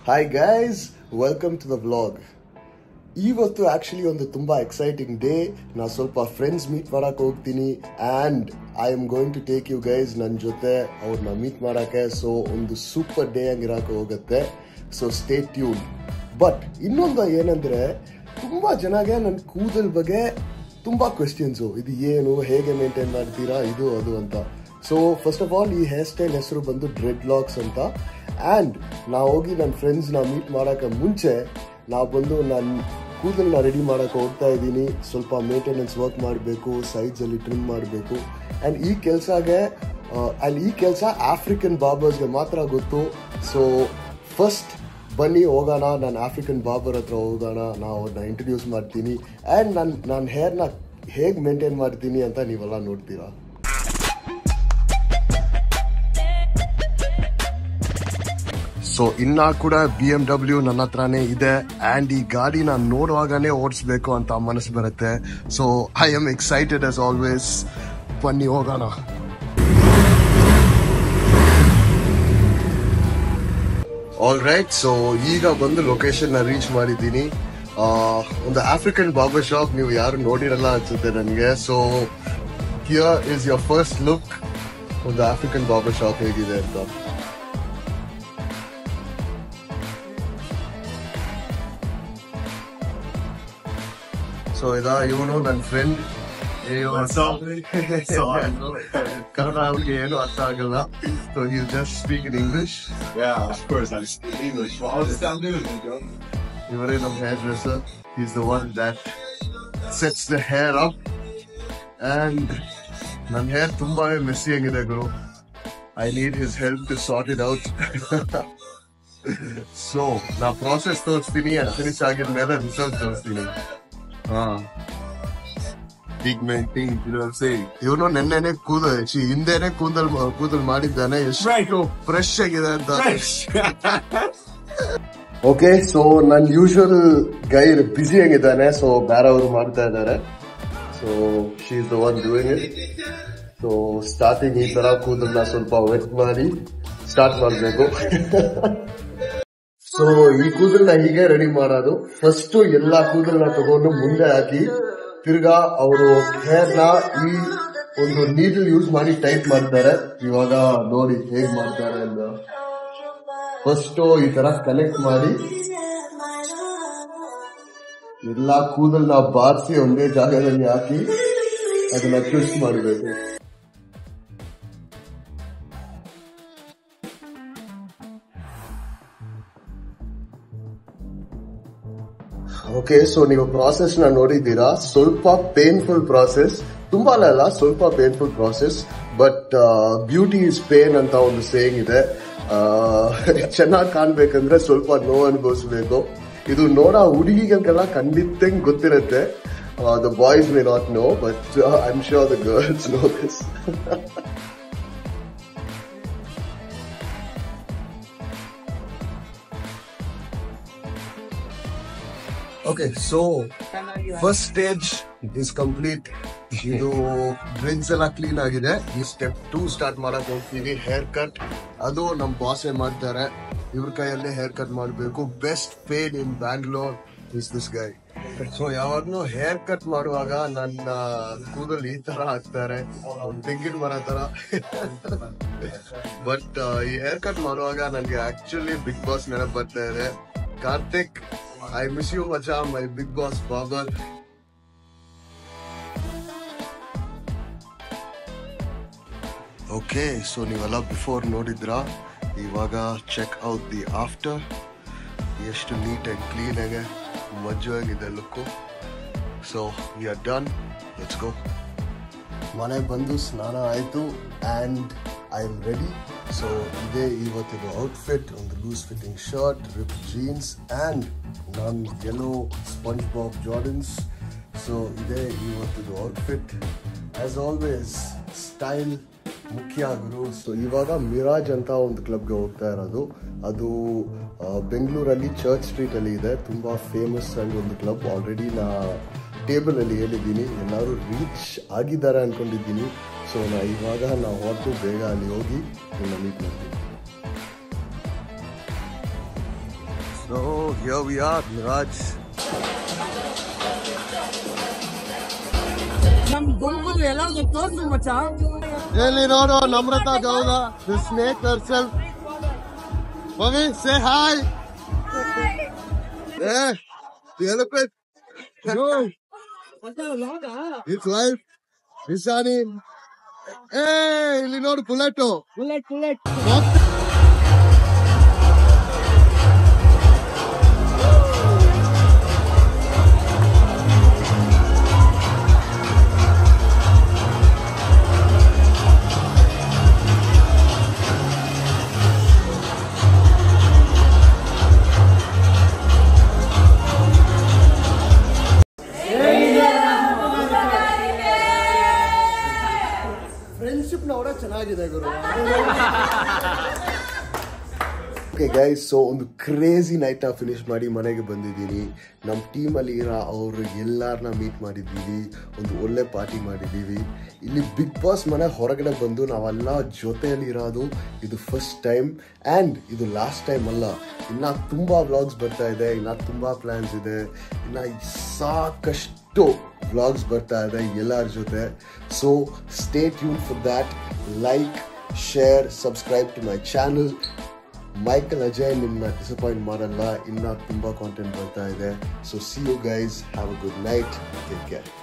Hi guys welcome to the vlog ಇವತ್ತು actually ಒಂದು ತುಂಬಾ ಎಕ್ಸೈಟಿಂಗ್ ಡೇ ನಾ ಸ್ವಲ್ಪ ಫ್ರೆಂಡ್ಸ್ ಮೀಟ್ ಮಾಡಕ್ ಹೋಗ್ತೀನಿ and I am going to take you guys ನನ್ನ ಜೊತೆ ಅವ್ರನ್ನ ಮೀಟ್ ಮಾಡಕ್ಕೆ ಸೊ ಒಂದು ಸೂಪರ್ ಡೇ ಹಂಗಿರಕ್ಕೆ ಹೋಗುತ್ತೆ ಸೊ ಸ್ಟೇ ಟ್ಯೂನ್ ಬಟ್ ಇನ್ನೊಂದು ಏನಂದ್ರೆ ತುಂಬಾ ಜನಗೆ ನನ್ನ ಕೂದಲ್ ಬಗ್ಗೆ ತುಂಬಾ ಕ್ವೆಶ್ಚನ್ಸು ಇದು ಏನು ಹೇಗೆ ಮೇಂಟೈನ್ ಮಾಡ್ತೀರಾ ಇದು ಅದು ಅಂತ ಸೊ ಫಸ್ಟ್ ಆಫ್ ಆಲ್ ಈ ಹೇರ್ ಸ್ಟೈಲ್ ಹೆಸರು ಬಂದು ಡ್ರೆಡ್ ಲಾಕ್ಸ್ ಅಂತ ಆ್ಯಂಡ್ ನಾವು ಹೋಗಿ ನನ್ನ ಫ್ರೆಂಡ್ಸ್ನ ಮೀಟ್ ಮಾಡೋಕ್ಕೆ ಮುಂಚೆ ನಾವು ಬಂದು ನನ್ನ ಕೂದಲನ್ನ ರೆಡಿ ಮಾಡೋಕ್ಕೆ ಹೋಗ್ತಾ ಇದ್ದೀನಿ ಸ್ವಲ್ಪ ಮೇಂಟೆನೆನ್ಸ್ ವರ್ಕ್ ಮಾಡಬೇಕು ಸೈಡ್ಸಲ್ಲಿ ಟ್ರಿಮ್ ಮಾಡಬೇಕು ಆ್ಯಂಡ್ ಈ ಕೆಲಸಗೆ ಆ್ಯಂಡ್ ಈ ಕೆಲಸ ಆಫ್ರಿಕನ್ ಬಾಬರ್ಸ್ಗೆ ಮಾತ್ರ ಗೊತ್ತು ಸೊ ಫಸ್ಟ್ ಬನ್ನಿ ಹೋಗೋಣ ನಾನು ಆಫ್ರಿಕನ್ ಬಾಬರ್ ಹತ್ರ ಹೋಗೋಣ ನಾವು ಅವ್ರನ್ನ ಇಂಟ್ರಡ್ಯೂಸ್ ಮಾಡ್ತೀನಿ ಆ್ಯಂಡ್ ನಾನು ನನ್ನ ಹೇರ್ನ ಹೇಗೆ ಮೇಂಟೈನ್ ಮಾಡ್ತೀನಿ ಅಂತ ನೀವೆಲ್ಲ ನೋಡ್ತೀರಾ ಸೊ ಇನ್ನ ಕೂಡ ಬಿ ಎಂ ಡಬ್ಲ್ಯೂ ನನ್ನ ಹತ್ರನೇ ಇದೆ ಅಂಡ್ ಈ ಗಾಡಿ ನಾನು ನೋಡುವಾಗನೇ ಓಡಿಸ್ಬೇಕು ಅಂತ ಮನಸ್ಸು ಬರುತ್ತೆ so I am excited as always ಬನ್ನಿ ಹೋಗೋಣ ಆಲ್ ರೈಟ್ ಸೊ ಈಗ ಬಂದು ಲೊಕೇಶನ್ ನ ರೀಚ್ ಮಾಡಿದ್ದೀನಿ ಆ, ಒಂದು ಆಫ್ರಿಕನ್ ಬಾಬರ್ ಶಾಪ್ ನೀವು ಯಾರು ನೋಡಿರಲ್ಲ ಅನ್ಸುತ್ತೆ ನನಗೆ so here is your first look ಒಂದು ಆಫ್ರಿಕನ್ ಬಾಬರ್ ಶಾಪ್ ಹೇಗಿದೆ ಅಂತ ಸೊ ಇದಾ ಇವನು ನನ್ನ ಫ್ರೆಂಡ್ ಕನ್ನಡ ಅವ್ರಿಗೆ ಏನು ಅರ್ಥ ಆಗಲ್ಲ so you just speak in English Yeah, of course. I speak English. Well, I'll just sound new, bro. ಇವರೇ ನಮ್ಮ hair dresser is the one that sets the hair up and ನನ್ನ ಹೇರ್ ತುಂಬಾ messy ಆಗಿದೆ ಗುರು I need his help to sort it out so ನಾ process ತೋರಿಸ್ತೀನಿ finish ಆಗಿದ್ಮೇಲೆ result ತೋರಿಸ್ತೀನಿ ಹಾ Pigmenting, you know what I'm saying? ಇವನು ನೆನ್ನೆನೆ ಕೂದಲ್ ಛೀ, ಹಿಂದೆನೆ ಕೂದಲ್ ಕೂದಲ್ ಮಾಡಿದ್ದಾನೆ ಎಷ್ಟು ಫ್ರೆಶ್ ಆಗಿದೆ ಅಂತ Fresh. ಓಕೆ ಸೊ ನನ್ನ ಯೂಶುವಲ್ ಗೈ ಬಿಸಿ ಆಗಿದ್ದಾನೆ ಸೊ ಬೇರೆಯವರು ಮಾಡ್ತಾ ಇದ್ದಾರೆ so she is the one doing it so starting ಈ ತರ ಕೂದಲನ್ನ ಸ್ವಲ್ಪ ವೆಟ್ ಮಾಡಿ ಸ್ಟಾರ್ಟ್ ಮಾಡಬೇಕು ಸೊ ಈ ಕೂದಲನ್ನ ಹೀಗೆ ರೆಡಿ ಮಾಡೋದು ಫಸ್ಟ್ ಎಲ್ಲಾ ಕೂದಲನ್ನ ತಗೊಂಡು ಮುಂದೆ ಹಾಕಿ ತಿರ್ಗಾ ಅವರು ಹೇರ್ನ ಈ ಒಂದು ನೀಡಲ್ ಯೂಸ್ ಮಾಡಿ ಟೈಟ್ ಮಾಡ್ತಾರೆ ಇವಾಗ ನೋಡಿ ಹೇಗ್ ಮಾಡ್ತಾರೆ ಅಂತ ಫಸ್ಟ್ ಈ ತರ ಕಲೆಕ್ಟ್ ಮಾಡಿ ಎಲ್ಲಾ ಕೂದಲ್ನ ಬಾರಿಸಿ ಒಂದೇ ಜಾಗದಲ್ಲಿ ಹಾಕಿ ಅದನ್ನ ಟ್ವಿಸ್ಟ್ ಮಾಡಬೇಕು ಓಕೆ ಸೊ ನೀವು ಪ್ರಾಸೆಸ್ ನ ನೋಡಿದ್ದೀರಾ ಸ್ವಲ್ಪ ಪೇನ್ಫುಲ್ ಪ್ರಾಸೆಸ್ ತುಂಬಾ ಅಲ್ಲ ಸ್ವಲ್ಪ painful process but beauty is pain ಅಂತ ಒಂದು ಸೇಯಿಂಗ್ ಇದೆ ಚೆನ್ನಾಗಿ ಕಾಣ್ಬೇಕಂದ್ರೆ ಸ್ವಲ್ಪ ನೋವು ಅನುಭವಿಸ್ಬೇಕು ಇದು ನೋಡೋ ಹುಡುಗಿಗಳಿಗೆಲ್ಲ ಖಂಡಿತ ಗೊತ್ತಿರುತ್ತೆ the boys may not know but I am sure the girls know this okay so first stage is complete ಇದು ಡ್ರಿಂಕ್ಸ್ ಎಲ್ಲ ಕ್ಲೀನ್ ಆಗಿದೆ ಈ ಸ್ಟೆಪ್ ಟೂ ಸ್ಟಾರ್ಟ್ ಮಾಡಕ್ ಹೋಗ್ತೀವಿ ಹೇರ್ ಕಟ್ ಅದು ನಮ್ ಬಾಸೆ ಮಾಡ್ತಾರೆ ಇವ್ರ ಕೈಯಲ್ಲೇ ಹೇರ್ ಕಟ್ ಮಾಡಬೇಕು best paid in Bangalore is this guy so ಯಾವಾಗ್ಲೂ ಹೇರ್ ಕಟ್ ಮಾಡುವಾಗ ನನ್ನ ಕೂದಲು ಈ ತರ ಹಾಕ್ತಾರೆ ಒಂದ್ ತೆಂಗಿನ ಮರ ತರ ಬಟ್ ಈ ಹೇರ್ ಕಟ್ ಮಾಡುವಾಗ ನನಗೆ ಆಕ್ಚುಲಿ ಬಿಗ್ ಬಾಸ್ ನೆನಪು ಬರ್ತಾ ಇದೆ ಕಾರ್ತಿಕ್ ಐ ಮಿಸ್ ಯು ಮಚಾ my big boss barber okay so ನೀವೆಲ್ಲ ಬಿಫೋರ್ ನೋಡಿದ್ರಾ ಇವಾಗ ಚೆಕ್ ಔಟ್ ದಿ ಆಫ್ಟರ್ ಎಷ್ಟು ನೀಟ್ ಆಗಿ ಕ್ಲೀನ್ ಆಗಿ ಮಜ್ಜಾಗಿದೆ look so we are done let's go ಮನೆ ಬಂದು ಸ್ನಾನ ಆಯಿತು and I am ready so ಇದೇ ಇವತ್ತಿನ ಔಟ್ಫಿಟ್ ಒಂದು loose fitting shirt rip jeans and ನಾನು ಗೆಲೋ ಸ್ಪಂಜ್ ಬಾಬ್ ಜಾರ್ಡನ್ಸ್ ಸೊ ಇದೇ ಇವತ್ತಿನ ಔಟ್ಫಿಟ್ ಆಸ್ ಆಲ್ವೇಸ್ ಸ್ಟೈಲ್ ಮುಖ್ಯ ಗುರು ಸೊ ಇವಾಗ ಮಿರಾಜ್ ಅಂತ ಒಂದು ಕ್ಲಬ್ಗೆ ಹೋಗ್ತಾ ಇರೋದು ಅದು ಆ, ಬೆಂಗಳೂರಲ್ಲಿ ಚರ್ಚ್ ಸ್ಟ್ರೀಟ್ ಅಲ್ಲಿ ಇದೆ ತುಂಬಾ ಫೇಮಸ್ ಆಗಿ ಒಂದು ಕ್ಲಬ್ ಆಲ್ರೆಡಿ ನಾ ಟೇಬಲ್ ಅಲ್ಲಿ ಹೇಳಿದ್ದೀನಿ ಎಲ್ಲರೂ ರೀಚ್ ಆಗಿದ್ದಾರೆ ಅನ್ಕೊಂಡಿದ್ದೀನಿ ಸೊ ನಾ ಇವಾಗ ನಾವು ಹೊರಟು ಬೇಗ ಅಲ್ಲಿ ಹೋಗಿ ನಿನ್ನ ಮೀಟ್ ಮಾಡ್ತೀನಿ Oh, here we are, Miraj. ನಮ್ ಗುಂಪು ಎಲ್ಲಾರ್ಗು ತೋರ್ಸು ಮಚ್ಚ ಎಲ್ಲಿ ನೋಡು Namrata Gowda the snake herself mummy say hi ಏ the elephant no it's life ನಿಶಾನಿ ಏ ಇಲ್ಲಿ ನೋಡು ಬುಲೆಟ್ ಬುಲೆಟ್ ಬುಲೆಟ್ ಫ್ರೆಂಡ್ಶಿಪ್ ಅವರ ಚೆನ್ನಾಗಿದೆ ಗುರು ಓಕೆ ಗೈಸ್ ಸೊ ಒಂದು ಕ್ರೇಜಿ ನೈಟ್ ಫಿನಿಶ್ ಮಾಡಿ ಮನೆಗೆ ಬಂದಿದ್ದೀನಿ ನಮ್ಮ ಟೀಮಲ್ಲಿ ಇರೋ ಅವರು ಎಲ್ಲರನ್ನ ಮೀಟ್ ಮಾಡಿದ್ದೀವಿ ಒಂದು ಒಳ್ಳೆ ಪಾರ್ಟಿ ಮಾಡಿದ್ದೀವಿ ಇಲ್ಲಿ ಬಿಗ್ ಬಾಸ್ ಮನೆ ಹೊರಗಡೆ ಬಂದು ನಾವೆಲ್ಲ ಜೊತೆಯಲ್ಲಿ ಇರೋದು ಇದು ಫಸ್ಟ್ ಟೈಮ್ ಆ್ಯಂಡ್ ಇದು ಲಾಸ್ಟ್ ಟೈಮ್ ಅಲ್ಲ ಇನ್ನು ತುಂಬ ವ್ಲಾಗ್ಸ್ ಬರ್ತಾ ಇದೆ ಇನ್ನು ತುಂಬ ಪ್ಲ್ಯಾನ್ಸ್ ಇದೆ ಇನ್ನು ಸಾಕಷ್ಟು ವ್ಲಾಗ್ಸ್ ಬರ್ತಾ ಇದೆ ಎಲ್ಲರ ಜೊತೆ so stay tune for that like share subscribe to my channel Michael Ajay ನಿಮ್ಮನ್ನ ಡಿಸಪಾಯಿಂಟ್ ಮಾಡಲ್ಲ ಇನ್ನ ತುಂಬಾ ಕಾಂಟೆಂಟ್ ಬರ್ತಾ ಇದೆ so see you guys have a good night take care